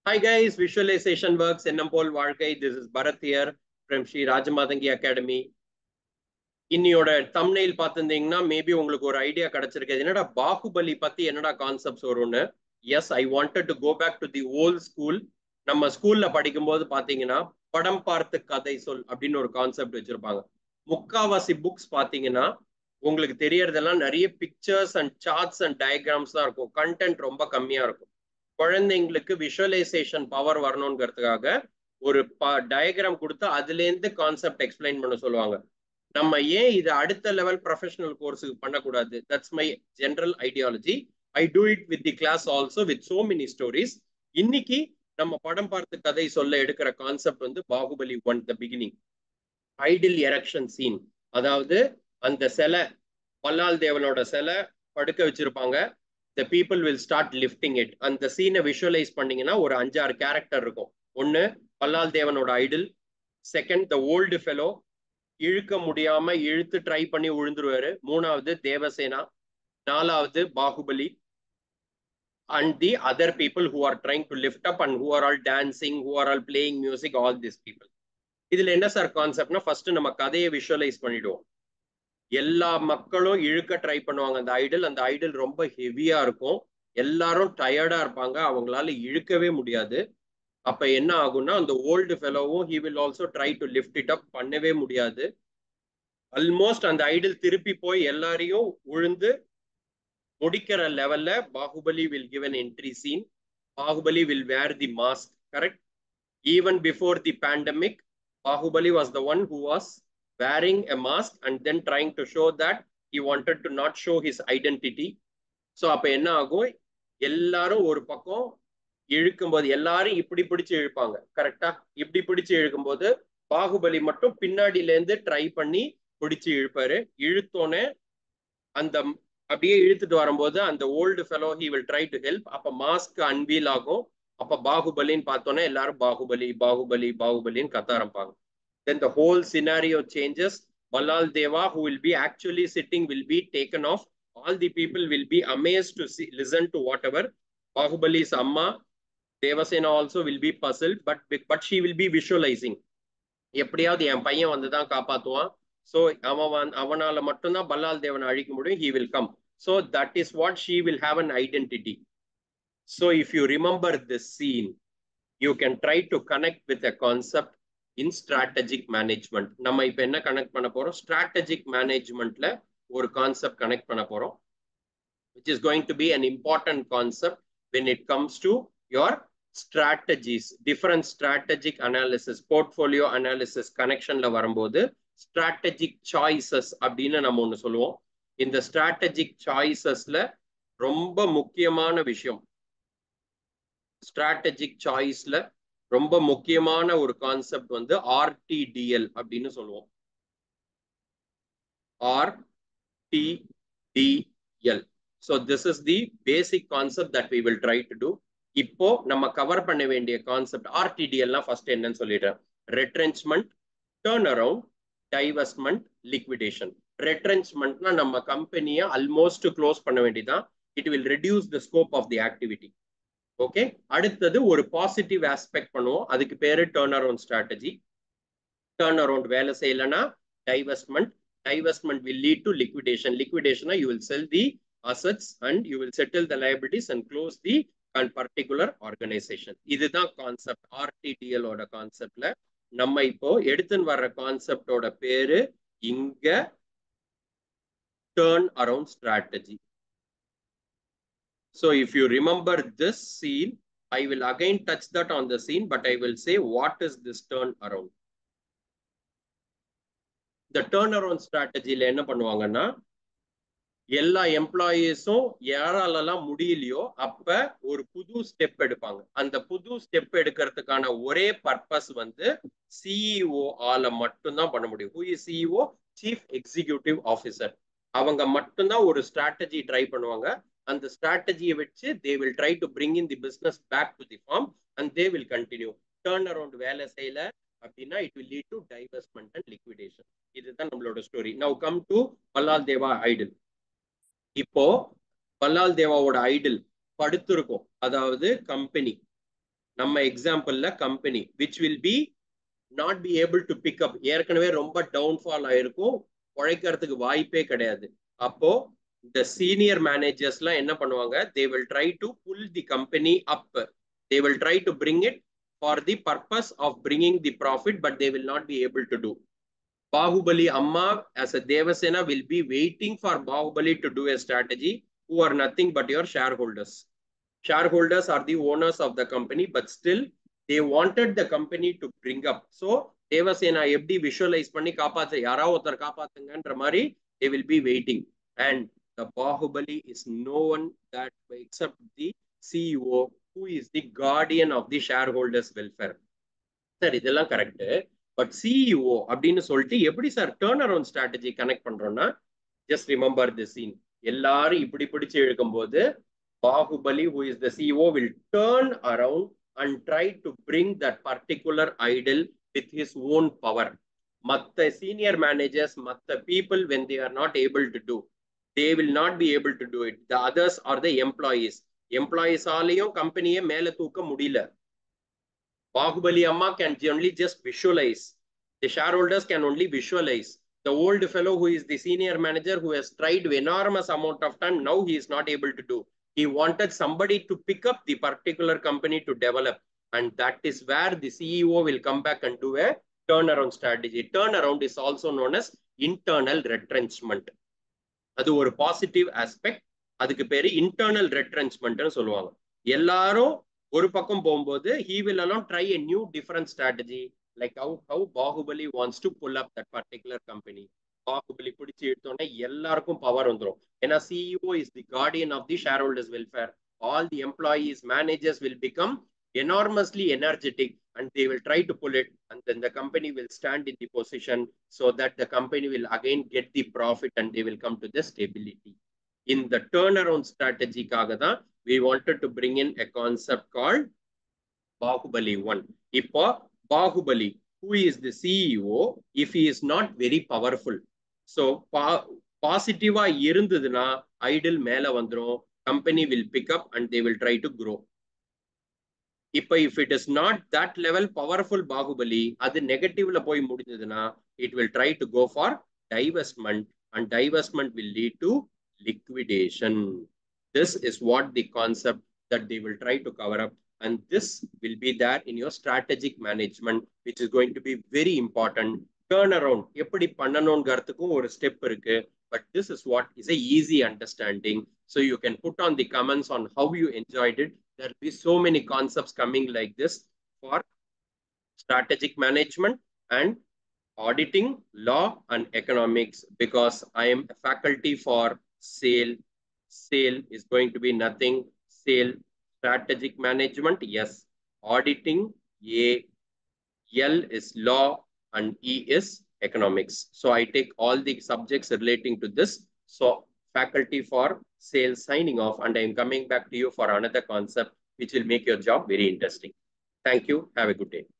Hi guys, Visualization Works, Ennampol Varkai. This is Bharat here from Sri Rajamadangi Academy. இன்னியோட thumbnail பார்த்துருந்தீங்கன்னா maybe உங்களுக்கு ஒரு idea கிடைச்சிருக்கு என்னடா பாகுபலி பத்தி என்னடா கான்செப்ட்ஸ் வரும்னு yes I wanted to go back to the old school நம்ம ஸ்கூல்ல படிக்கும்போது பாத்தீங்கன்னா படம் பார்த்து கதை சொல் அப்படின்னு ஒரு கான்செப்ட் வச்சிருப்பாங்க முக்காவாசி புக்ஸ் பாத்தீங்கன்னா உங்களுக்கு தெரியறதெல்லாம் நிறைய pictures and charts and diagrams தான் இருக்கும் கண்டென்ட் ரொம்ப கம்மியா இருக்கும் குழந்தைங்களுக்கு விஷுவலைசேஷன் பவர் வரணுங்கிறதுக்காக ஒரு டயக்ராம் கொடுத்து அதுலேருந்து கான்செப்ட் எக்ஸ்பிளைன் பண்ண சொல்லுவாங்க நம்ம ஏன் இது அடுத்த லெவல் ப்ரொஃபஷனல் கோர்ஸுக்கு பண்ணக்கூடாது that's my general ideology I do it with the class also with so many stories இன்னைக்கு நம்ம படம் பார்த்து கதை சொல்ல எடுக்கிற கான்செப்ட் வந்து Baahubali one the beginning idol erection scene அதாவது அந்த சிலை பல்லால் தேவனோட சிலை படுக்க வச்சிருப்பாங்க the people will start lifting it அந்த சீனை விஷுவலைஸ் பண்ணீங்கன்னா ஒரு அஞ்சாறு கேரக்டர் இருக்கும் ஒன்று பல்லால் தேவனோட idol second the old fellow இழுக்க முடியாம இழுத்து ட்ரை பண்ணி விழுந்துருவாரு மூணாவது தேவசேனா நாலாவது Baahubali and the other people who are trying to lift up and who are all dancing who are all playing music all this people இதுல என்ன சார் கான்செப்ட்னா ஃபர்ஸ்ட் நம்ம கதையை விஷுவலைஸ் பண்ணிடுவோம் எல்லா மக்களும் இழுக்க ட்ரை பண்ணுவாங்க அந்த ஐடல் அந்த ஐடல் ரொம்ப ஹெவியா இருக்கும் எல்லாரும் டயர்டா இருப்பாங்க அவங்களால இழுக்கவே முடியாது அப்ப என்ன ஆகும்னா அந்த ஓல்டு ஃபெலோவும் he will also try to lift it up பண்ணவே முடியாது ஆல்மோஸ்ட் அந்த ஐடில் திருப்பி போய் எல்லாரையும் உழுந்து முடிக்கிற லெவல்ல Baahubali will give an entry scene Baahubali will wear the mask correct even before the pandemic Baahubali was the one who was wearing a mask and then trying to show that he wanted to not show his identity so அப்போ என்ன ஆகும் எல்லாரும் ஒரு பக்கம் இழுக்கும் போது எல்லாரும் இப்படி பிடிச்சு இழுப்பாங்க கரெக்டா இப்படி பிடிச்சு இழுக்கும் போது பாகுபலி மட்டும் பின்னாடில இருந்து ட்ரை பண்ணி பிடிச்சு இழுப்பாரு இழுத்தோன்னே அந்த அப்படியே இழுத்துட்டு வரும்போது அந்த old fellow he will try to help அப்ப மாஸ்க் அன்வீல் ஆகும் அப்ப பாகுபலின்னு பார்த்தோன்னே எல்லாரும் பாகுபலி பாகுபலி பாகுபலின்னு கத்த ஆரம்பிப்பாங்க then the whole scenario changes Bhallala Deva who will be actually sitting will be taken off all the people will be amaze to listen to whatever Baahubali's அம்மா Devasena also will be puzzle but but she will be visualising எப்படியாவது என் பையன் வந்து தான் காப்பாற்றுவான் so அவன் அவனால மட்டும்தான் பல்லால் தேவனை அழிக்க முடியும் he will come so that is what she will have an identity so if you remember this scene you can try to connect with a concept in strategic management நம்ம இப்போ என்ன கனெக்ட் பண்ண போறோம் ஸ்ட்ராட்டஜிக் மேனேஜ்மெண்ட்ல ஒரு concept connect பண்ண போறோம் which is going to be an important concept when it comes to your strategies different strategic analysis portfolio analysis கனெக்ஷன்ல வரும்போது ஸ்ட்ராட்டஜிக் சாய்ஸஸ் அப்படின்னு நம்ம ஒன்று சொல்லுவோம் இந்த ஸ்ட்ராட்டஜிக் சாய்ஸஸ்ல ரொம்ப முக்கியமான விஷயம் ஸ்ட்ராட்டஜிக் சாய்ஸ்ல ரொம்ப முக்கியமான ஒரு கான்செப்ட் வந்து ஆர்டிடிஎல் அப்படின்னு சொல்லுவோம் RTDL so this is the basic concept that we will try to do இப்போ நம்ம கவர் பண்ண வேண்டிய கான்செப்ட் ஆர்டிடிஎல்னா ஃபர்ஸ்ட் என்னன்னு சொல்லிடுறேன் retrenchment turn around divestment liquidation ரெட்ரென்ச்மெண்ட்னா நம்ம கம்பெனியை ஆல்மோஸ்ட் க்ளோஸ் பண்ண வேண்டியதான் it will reduce the scope of the activity okay அடுத்தது ஒரு பாசிட்டிவ் ஆஸ்பெக்ட் பண்ணுவோம் அதுக்கு பேரு turn around strategy turn around வேலை செய்யலைன்னா divestment divestment will lead to liquidation லிக்விடேஷனா you will sell the assets and you will settle the liabilities and close the and particular organisation இதுதான் concept ஆர்டிடிஎலோட கான்செப்ட்ல நம்ம இப்போ எடுத்துன்னு வர்ற கான்செப்டோட பேரு இங்க turn around strategy So if you remember this scene, I will again touch that on the scene, but I will say what is this turn around. The turnaround strategy என்ன பண்ணுவாங்கன்னா எல்லா எம்ப்ளாயீஸும் யாராலெல்லாம் முடியலையோ அப்ப ஒரு புது ஸ்டெப் எடுப்பாங்க அந்த புது ஸ்டெப் எடுக்கிறதுக்கான ஒரே பர்பஸ் வந்து சிஇஓ ஆல மட்டும்தான் பண்ண முடியும் who is CEO chief executive officer அவங்க மட்டும்தான் ஒரு ஸ்ட்ராட்டஜி ட்ரை பண்ணுவாங்க அந்த ஸ்ட்ராட்டஜியை வச்சு they will try to bring in the business back to the form and they will continue turn around வேலை செய்யல அப்படின்னா it will lead to divestment and liquidation இதுதான் நம்மளோட story now come to Bhallala Deva idol இப்போ பல்லால் தேவாவோட ஐடில் படுத்திருக்கும் அதாவது company நம்ம எக்ஸாம்பிள்ல company which will be not be able to pick up ஏற்கனவே ரொம்ப டவுன்ஃபால் ஆயிருக்கும் உழைக்கிறதுக்கு வாய்ப்பே கிடையாது அப்போ இந்த சீனியர் மேனேஜர்ஸ்லாம் என்ன பண்ணுவாங்க they will try to pull the company up they will try to bring it for the purpose of bringing the profit but they will not be able to do Bahubali Amma as a Devasena will be waiting for Bahubali to do a strategy who are nothing but your shareholders. Shareholders are the owners of the company, but still they wanted the company to bring up. So Devasena எப்படி visualize பண்ணி காப்பாத்து யாராவது ஒருத்தர் காப்பாத்துங்கன்ற மாதிரி they will be waiting. And the Bahubali is no one that except the CEO who is the guardian of the shareholders welfare. Sir இதெல்லாம் correct but CEO அப்படின்னு சொல்லிட்டு எப்படி sir turn around strategy connect பண்றோம்னா just remember the scene எல்லாரும் இப்படி பிடிச்சு இழுக்கும் போது Baahubali who is the CEO will turn around and try to bring that particular idol with his own power மற்ற சீனியர் மேனேஜர்ஸ் மற்ற people when they are not able to do they will not be able to do it the others are the employees எம்ப்ளாயீஸாலையும் கம்பெனியை மேல தூக்க முடியல Bahubali Amma can only just visualize. The shareholders can only visualize. The old fellow who is the senior manager who has tried enormous amount of time, now he is not able to do. He wanted somebody to pick up the particular company to develop. And that is where the CEO will come back and do a turnaround strategy. Turnaround is also known as internal retrenchment. அது ஒரு positive aspect அதுக்கு பேரு internal ரெட்ரென்ச்மெண்ட்னு சொல்லுவாங்க எல்லாரும் ஒரு பக்கம் போகும்போது he will alone try a new different strategy like how how Baahubali wants to pull up that particular company Baahubali பிடிச்சி எடுத்தோடனே எல்லாருக்கும் பவர் வந்துடும் ஏன்னா CEO is the guardian of the shareholders welfare all the employees managers will become enormously energetic and they will try to pull it and then the company will stand in the position so that the company will again get the profit and they will come to the stability in the turnaround strategy kaga we wanted to bring in a concept called Bahubali 1. Ipo Bahubali, who is the CEO, if he is not very powerful. So, பாசிட்டிவா இருந்ததுன்னா idol மேல வந்துடும் company will pick up and they will try to grow இப்போ if it is not that level powerful Baahubali அது நெகட்டிவ்ல போய் முடிஞ்சதுன்னா it will try to go for divestment and divestment will lead to liquidation this is what the concept that they will try to cover up and this will be there in your strategic management which is going to be very important turn around எப்படி பண்ணணுங்கிறதுக்கும் ஒரு step இருக்கு but this is what is a easy understanding so you can put on the comments on how you enjoyed it there will be so many concepts coming like this for strategic management and auditing law and economics because i am a faculty for sale sale is going to be nothing sale strategic management yes auditing a l is law and e is economics so i take all the subjects relating to this so faculty for sales signing off and i'm coming back to you for another concept which will make your job very interesting thank you have a good day